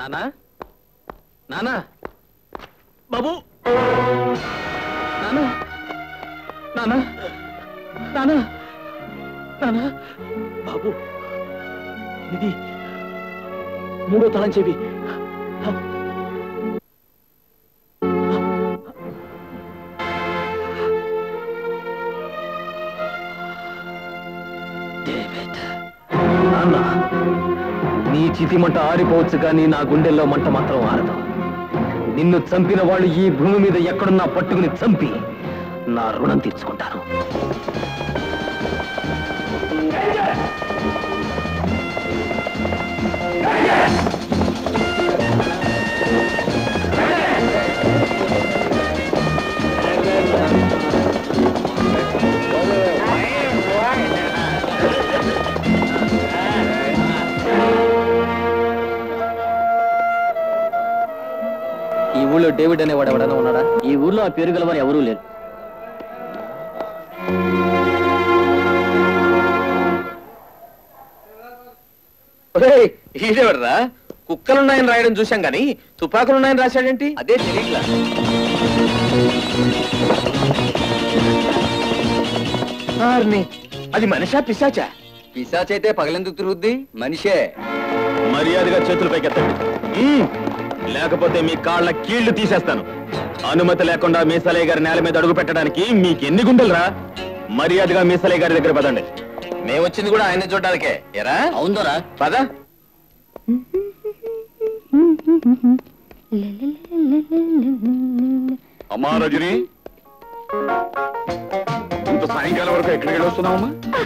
నానా నానా బాబు నానా నానా నానా నానా బాబు ఇది మూడో తలం చెవి డేవిడ్ నాన్న నీ చితి మంట ఆరిపోవచ్చు కానీ నా గుండెల్లో మంట మాత్రం ఆరదు నిన్ను చంపిన వాళ్ళు ఈ భూమి మీద ఎక్కడున్నా పట్టుకుని చంపి నా రుణం తీర్చుకుంటాను ఈ ఊళ్ళో డేవిడ్ అనేవాడు ఎవడైనా ఉన్నాడా ఈ ఊర్లో ఆ పేరు గలవారు ఎవరూ లేరు ఈడెవర్రా కుక్కలున్నాయని రాయడం చూశాం గాని తుపాకులున్నాయని రాశాడేంటి అదే తెలియట్లా ఆర్ని, అది మనిషా పిశాచా పిశాచైతే పగలెందుకు తిరుగుద్ది మనిషే మర్యాదగా చేతులు పైకెత్తండి మ్మ్. లేకపోతే మీ కాళ్ళ కీళ్లు తీసేస్తాను అనుమతి లేకుండా మీసాలయ్య గారి నేల మీద అడుగు పెట్టడానికి మీకు ఎన్ని గుండెలరా మర్యాదగా మీసాలయ్య గారి దగ్గర పదండి మేము వచ్చింది కూడా ఆయన చూడడానికే ఎరా అవుందరా పద అమ్మా రజని ఇంత సాయంకాలం వరకు ఎక్కడికి వెళ్ళొస్తున్నావమ్మా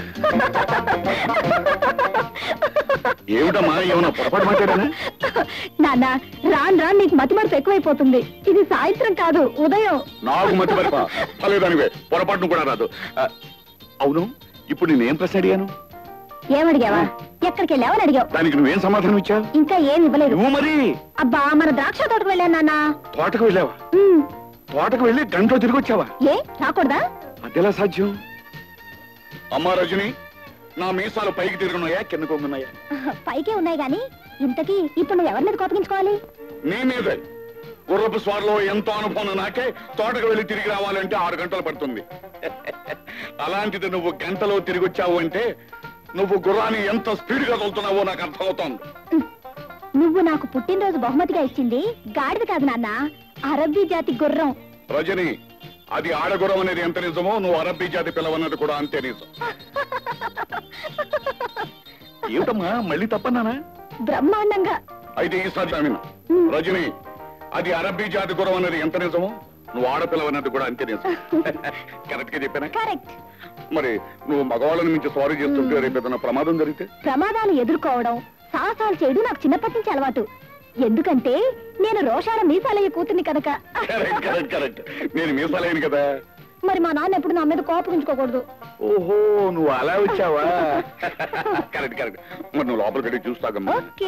ఏమిటమ్మా ఏమన్నా పొరపాటు మాట్లాడానా నాన్న రాను రాను నీకు మతి మరపు ఎక్కువైపోతుంది ఇది సాయంత్రం కాదు ఉదయం నాకు మతి పరిపా అలేదానివే పొరపాటును కూడా రాదు ఆ, అవును ఇప్పుడు నేనేం ప్రశ్న అడిగాను ఏమడిగావా ఎక్కడికి వెళ్ళావని అడిగావు దానికి నువ్వేం సమాధానం ఇచ్చావు ఇంకా ఏం ఇవ్వలేదు నువ్వు మరి అబ్బా మన ద్రాక్ష తోటకు వెళ్ళాను నాన్న తోటకు వెళ్ళావా ఉమ్, తోటకు వెళ్ళి గంటలో తిరిగి వచ్చావా ఏ రాకూడదా అదెలా సాధ్యం అమ్మా రజని నా మీసాలు పైకి తిరుగున్నాయా కింద కొంగున్నాయా పైకే ఉన్నాయి గాని ఇంతకీ ఇప్పుడు నువ్వు ఎవరి మీద కోపగించుకోవాలి నీ మీదే గుర్రపు స్వార్లో ఎంతో అనుభవం నాకే తోటకు వెళ్ళి తిరిగి రావాలంటే ఆరు గంటలు పడుతుంది అలాంటిది నువ్వు గంటలో తిరిగి వచ్చావు అంటే నువ్వు గుర్రాన్ని ఎంత స్పీడ్ గా తోలుతున్నావో నాకు అర్థమవుతోంది నువ్వు నాకు పుట్టినరోజు బహుమతిగా ఇచ్చింది గాడిద కాదు నాన్న అరబ్బీ జాతి గుర్రం రజని అది ఆడగుర్రం అనేది ఎంత నిజమో నువ్వు అరబ్బీ జాతి పిలవన్నది కూడా అంతే నిజం ఏమిటమ్మా మళ్ళీ తప్పన్నానా బ్రహ్మాండంగా అయితే ఈసారి జామీన్ రజని అది అరబ్బీ జాతి గుర్రం అనేది ఎంత నిజమో నువ్వు ఆడపిల్లవన్నది కూడా అంతే నిజం కరెక్ట్ గా చెప్పానా కరెక్ట్ మరి నువ్వు మగవాళ్ళని మించి సారీ చేస్తుంటే రేపు ఏదైనా ప్రమాదం జరిగితే ప్రమాదాలు ఎదుర్కోవడం సాహసాలు చేయడం నాకు చిన్నప్పటి నుంచి అలవాటు ఎందుకంటే నేను రోషాల మీసాలయ్య కూతుర్ని కనుక కరెక్ట్ కరెక్ట్ కరెక్ట్ నేను మీసాలేను కదా మరి మా నాన్న ఎప్పుడు నా మీద కోపగించుకోకూడదు ఓహో నువ్వు అలా వచ్చావా కరెక్ట్ కరెక్ట్ మరి నువ్వు లోపలికి వెళ్ళి చూస్తాగమ్మా ఓకే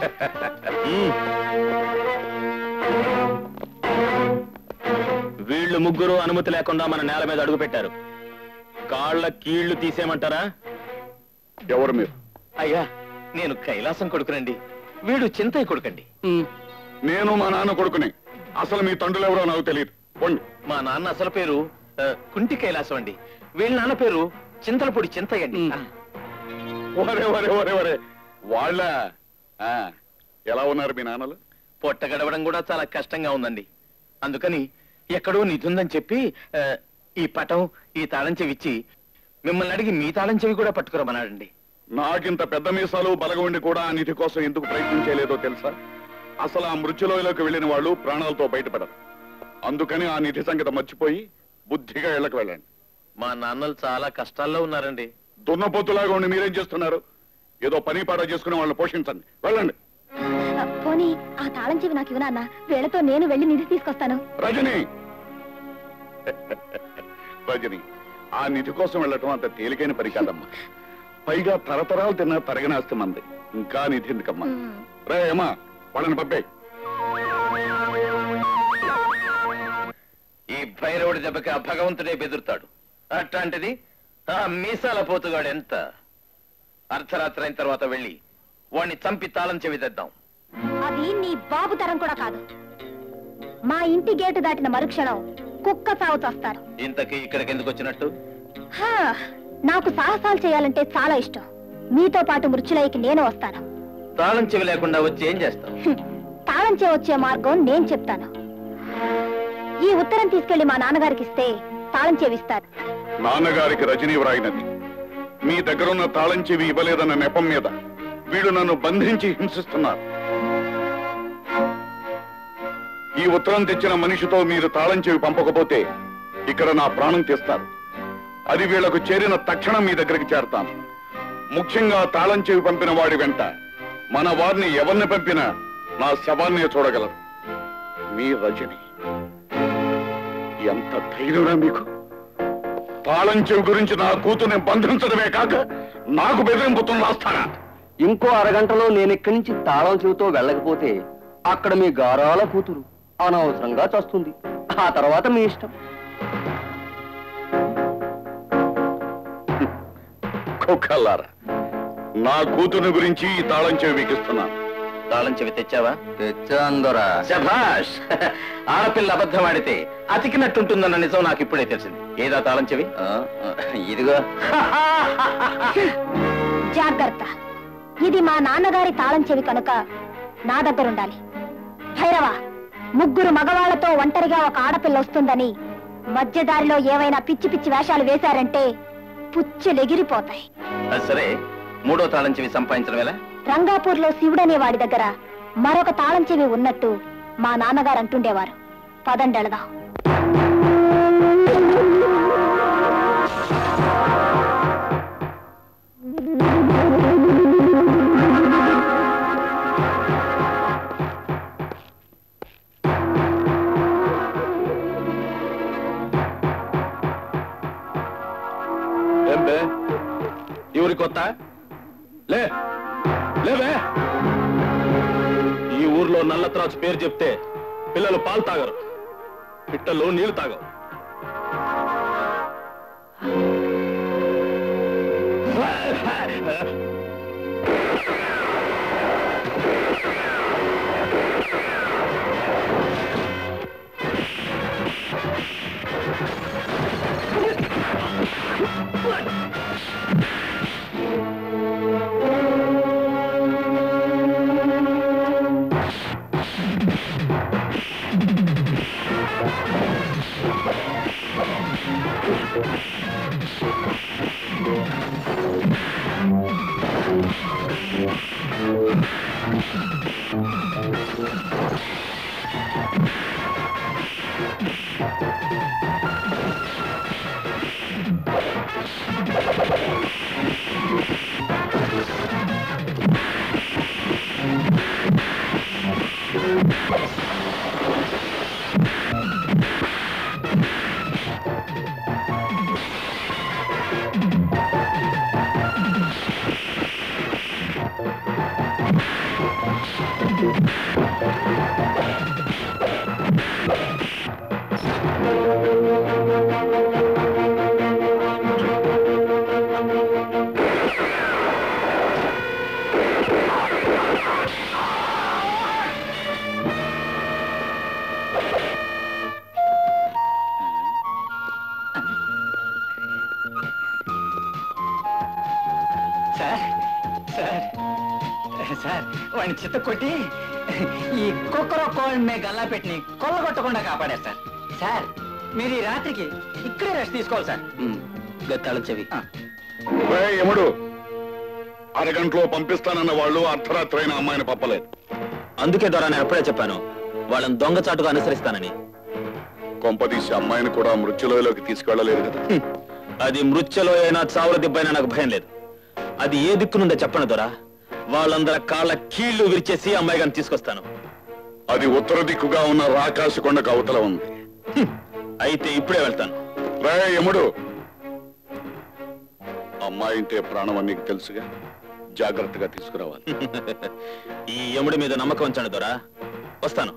వీళ్ళు ముగ్గురు అనుమతి లేకుండా మన నేల మీద అడుగు పెట్టారు కాళ్ళ కీళ్లు తీసేయమంటారా ఎవరు మీరు అయ్యా నేను కైలాసం కొడుకునండి వీడు చింతయ్య కొడుకండి నేను మా నాన్న కొడుకుని అసలు మీ తండ్రులు ఎవరో నాకు తెలియదు పోండి మా నాన్న అసలు పేరు ఆ, కుంటి కైలాసం అండి వీళ్ళ నాన్న పేరు చింతలపూడి చింతయ్య అండి ఒరే ఒరే ఒరే ఒరే వాళ్ళ ఆ, ఎలా ఉన్నారు మీ నాన్నలు పొట్ట గడవడం కూడా చాలా కష్టంగా ఉందండి అందుకని ఎక్కడో నిధి ఉందని చెప్పి ఆ, ఈ పటం ఈ తాళం చెవి ఇచ్చి మిమ్మల్ని అడిగి మీ తాళం చెవి కూడా పట్టుకురమన్నాడండి నాకింత పెద్ద మీసాలు బలగ కూడా ఆ నిధి కోసం ఎందుకు ప్రయత్నం చేయలేదో తెలుసా అసలు ఆ మృత్యులోయలోకి వెళ్ళిన వాళ్ళు ప్రాణాలతో బయటపడరు అందుకని ఆ నిధి సంగతి మర్చిపోయి బుద్ధిగా ఇళ్ళకి వెళ్ళండి మా నాన్నలు చాలా కష్టాల్లో ఉన్నారండి దున్నపోతులాగా ఉండి మీరేం చేస్తున్నారు ఏదో పని పాట చేసుకుని వాళ్ళని పోషించండి వెళ్ళండి పోనీ ఆ తాళం చెవి నాకు ఇవ్వనా అన్న వీళ్ళతో నేను వెళ్ళి నిధి తీసుకొస్తాను రజని రజని ఆ నిధి కోసం వెళ్ళటం అంత తేలికైన పని కాదమ్మా పైగా తరతరాలు తిన్న తరగనాస్తి మంది ఇంకా నిధి ఎందుకమ్మా రే అమ్మా వాళ్ళని పంపే ఈ భైరవుడి దెబ్బకి ఆ భగవంతుడే బెదురుతాడు అట్లాంటిది ఆ మీసాల పోతుగాడు ఎంత అర్ధరాత్రి అయిన తర్వాత వెళ్ళి వాణ్ణి చంపి తాళం చెవి తెద్దాం అది నీ బాబు తరం కూడా కాదు మా ఇంటి గేటు దాటిన మరుక్షణం కుక్క సాగు వస్తారు ఇంతకీ ఇక్కడికి ఎందుకు వచ్చినట్టు హా, నాకు సాహసాలు చేయాలంటే చాలా ఇష్టం మీతో పాటు మృత్యులయ్యకి నేను వస్తాను తాళం చెవి లేకుండా వచ్చి ఏం చేస్తావు హ్మ్, తాళం చే వచ్చే మార్గం నేను చెప్తాను ఈ ఉత్తరం తీసుకెళ్లి మా నాన్నగారికి ఇస్తే తాళం చెవిస్తారు నాన్నగారికి రజనీ వ్రాయినది మీ దగ్గరున్న తాళం చెవి ఇవ్వలేదన్న నెపం మీద వీడు నన్ను బంధించి హింసిస్తున్నారు ఈ ఉత్తరం తెచ్చిన మనిషితో మీరు తాళం చెవి పంపకపోతే ఇక్కడ నా ప్రాణం తీస్తారు అది వీళ్లకు చేరిన తక్షణం మీ దగ్గరికి చేరతాను ముఖ్యంగా తాళం చెవి పంపిన వాడి వెంట మన వారిని ఎవరిని పంపినా నా శవాన్నే చూడగలరు మీ రజని ఎంత ధైర్యమే మీకు తాళం చెవి గురించి నా కూతుర్ని బంధించడమే కాక నాకు బెదిరింపుతున్న రాస్తానా ఇంకో అరగంటలో నేను ఇక్కడి నుంచి తాళం చెవితో వెళ్ళకపోతే అక్కడ మీ గారాల కూతురు అనవసరంగా చస్తుంది ఆ తర్వాత మీ ఇష్టం కుక్కల్లారా నా కూతుర్ని గురించి ఈ తాళం చెవి వీకిస్తున్నాను తాళం చెవి తెచ్చావా తెచ్చాందరా శభాష్ ఆడపిల్ల అబద్ధం ఆడితే అతికినట్టుంటుందన్న నిజం నాకు ఇప్పుడే తెలిసింది ఏదా తాళం చెవి ఇదిగో జాగ్రత్త ఇది మా నాన్నగారి తాళం చెవి కనుక నా దగ్గరుండాలి భైరవ ముగ్గురు మగవాళ్లతో ఒంటరిగా ఒక ఆడపిల్ల వస్తుందని మధ్యదారిలో ఏవైనా పిచ్చి పిచ్చి వేషాలు వేశారంటే పుచ్చెలెగిరిపోతాయి అది సరే మూడో తాళం చెవి సంపాదించడం ఎలా రంగాపూర్లో శివుడనే వాడి దగ్గర మరొక తాళం చెవి ఉన్నట్టు మా నాన్నగారు అంటుండేవారు పదండెళదాం ఏం బే ఎవరి కొత్త లే లేవే ఈ ఊర్లో నల్లత్రాజు పేరు చెప్తే పిల్లలు పాలు తాగరు పిట్టలు నీళ్లు తాగవు సార్ సార్ సార్ వాడిని చిత్త కొట్టి ఈ కుక్కరో కోడిని గల్లా పెట్టి కొల్లగొట్టకుండా కాపాడారు సార్ సార్ మీరు ఈ రాత్రికి ఇక్కడే రెస్ట్ తీసుకోవాలి సార్ తాళం చెవి ఆ. రే యముడు అరగంటలో పంపిస్తానన్న వాళ్ళు అర్ధరాత్రి అయిన అమ్మాయిని పంపలేదు అందుకే ద్వారా నేను ఎప్పుడే చెప్పాను వాళ్ళని దొంగచాటుగా అనుసరిస్తానని కొంపదీసి అమ్మాయిని కూడా మృత్యులోయలోకి తీసుకెళ్లలేదు కదా హ్మ్. అది మృత్యులో అయినా చావుల దెబ్బైనా నాకు భయం లేదు అది ఏ దిక్కునుందో చెప్పను దొరా వాళ్ళందరి కాళ్ళ కీళ్లు విరిచేసి అమ్మాయి గారిని తీసుకొస్తాను అది ఉత్తర దిక్కుగా ఉన్న రాకాశ కొండకు అవతల ఉంది హ్మ్. అయితే ఇప్పుడే వెళ్తాను రే యముడు అమ్మాయి అంటే ప్రాణం అని నీకు తెలుసుగా జాగ్రత్తగా తీసుకురావాలి ఈ యముడి మీద నమ్మకం ఉంచండి దొరా వస్తాను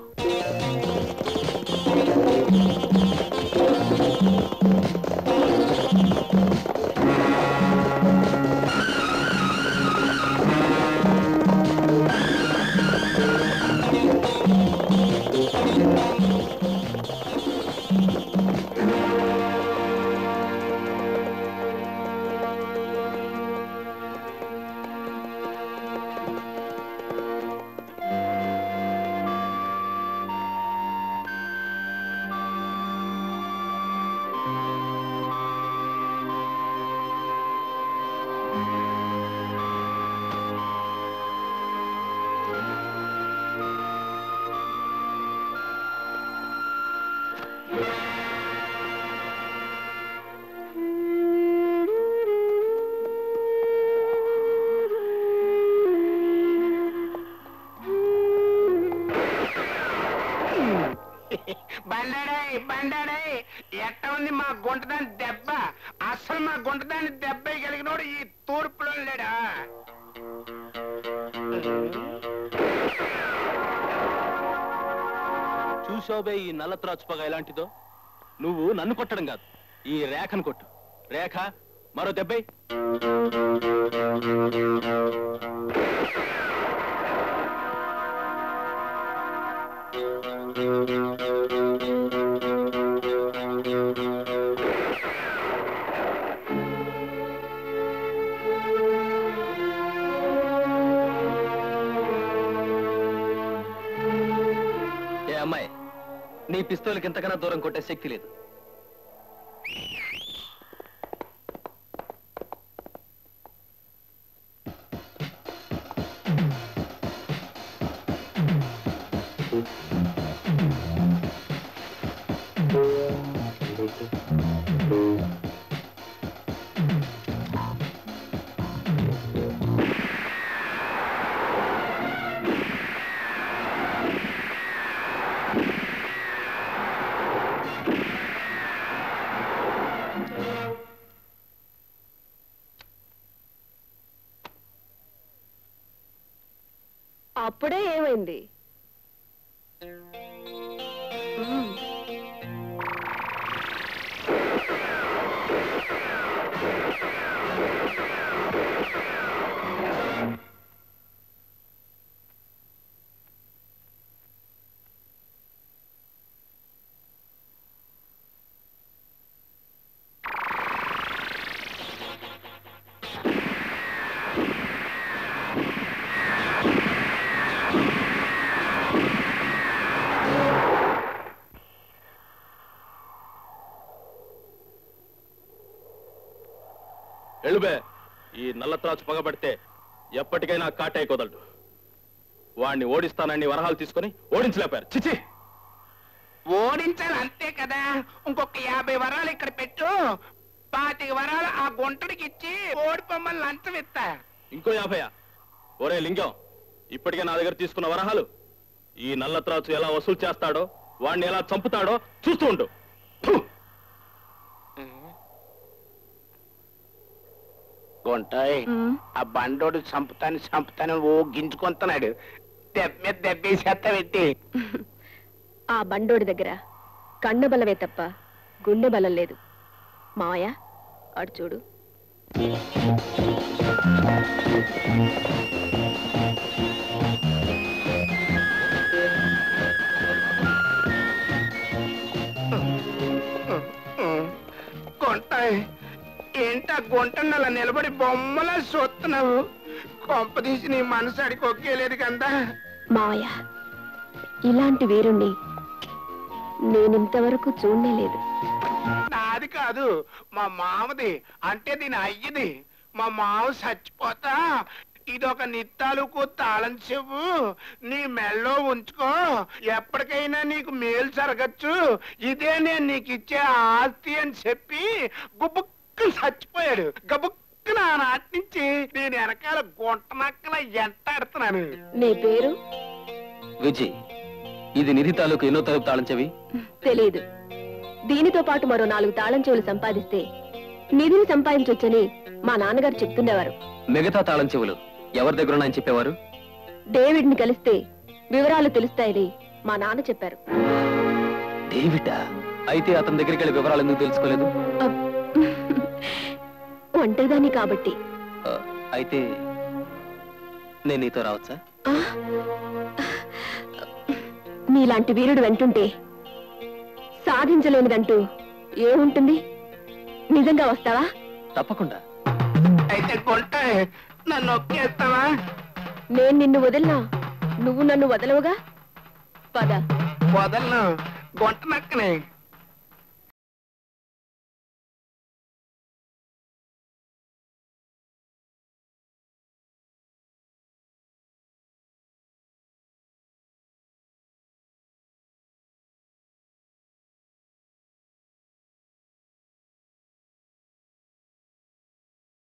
బండాడే బండాడే ఎట్ట ఉంది మా గుంటదాని దెబ్బ అసలు మా గుంటదాని దెబ్బ కలిగినోడు ఈ తూర్పులో లేడా చూసావుబే ఈ నల్ల త్రాచుపగ ఎలాంటిదో నువ్వు నన్ను కొట్టడం కాదు ఈ రేఖను కొట్టు రేఖ మరో దెబ్బై ఏ అమ్మాయి నీ పిస్తోల్కి ఇంతకన్నా దూరం కొట్టే శక్తి లేదు అప్పుడే ఏమైంది ఎಳುబే ఈ నల్ల త్రాచు పగబడితే ఎప్పటికైనా కాటాయి కుదలడు వాణ్ణి ఓడిస్తానని వరహాలు తీసుకొని ఓడించలేపారు చిచి ఓడించాలి అంతే కదా ఇంకొక యాభై వరాలు ఇక్కడ పెట్టు పాతిక వరాలు ఆ గుంటడికి ఇచ్చి ఓడిపోమ్మని లంచం ఇస్తా ఇంకో యాభయా ఒరే లింగం ఇప్పటికే నా దగ్గర తీసుకున్న వరహాలు ఈ నల్ల త్రాచు ఎలా వసూలు చేస్తాడో వాణ్ణి ఎలా చంపుతాడో చూస్తూ ఉండు ఫు! గుంటాయ్ ఆ బండోడు చంపుతాను చంపుతాను ఓ గింజుకొంటున్నాడు దెబ్బ మీద దెబ్బేసేస్తా పెట్టి ఆ బండోడి దగ్గర కన్ను బలమే తప్ప గుండె బలం లేదు మావయ్య అడు చూడు గుంటాయ్ ఏంటా గుంటను అలా నిలబడి బొమ్మలా చూస్తున్నావు కొంపదీసి నీ మనసు అడిగి ఒకేలేదు కదా మావయ్య ఇలాంటి వీరుణ్ణి నేనింతవరకు చూడనే లేదు నాది కాదు మా మామది అంటే దీని అయ్యది మా మామ చచ్చిపోతా ఇదొక నిత్తాలుకు తాళం చెవు నీ మెల్లో ఉంచుకో ఎప్పటికైనా నీకు మేలు జరగచ్చు ఇదే నేను నీకు ఇచ్చే ఆస్తి అని చెప్పి గుబుక్కు చచ్చిపోయాడు గబుక్కున నాటి నుంచి నేను వెనకాల గుంట నక్కల ఎంటాడుతున్నాను నీ పేరు విజయ్ ఇది నిధి తాలూకు ఎన్నో తలుపు తాళం చెవి తెలీదు దీనితో పాటు మరో నాలుగు తాళం చెవులు సంపాదిస్తే నిధిని సంపాదించొచ్చని మా నాన్నగారు చెప్తుండేవారు మిగతా తాళం చెవులు ఎవరి దగ్గర ఉన్నాయని చెప్పేవారు డేవిడ్ ని కలిస్తే వివరాలు తెలుస్తాయని మా నాన్న చెప్పారు డేవిడా అయితే అతని దగ్గరికి వెళ్ళి వివరాలు ఎందుకు తెలుసుకోలేదు అబ్. ఒంటరిదాన్ని కాబట్టి ఆ, అయితే నేను నీతో రావచ్చా ఆ? నీలాంటి వీరుడు వెంటుంటే సాధించలేనిదంటూ ఏముంటుంది నిజంగా వస్తావా తప్పకుండా అయితే గుంట నన్ను నొక్కేస్తావా నేను నిన్ను వదిలినా నువ్వు నన్ను వదలవుగా పద వదలను గుంట నక్కనే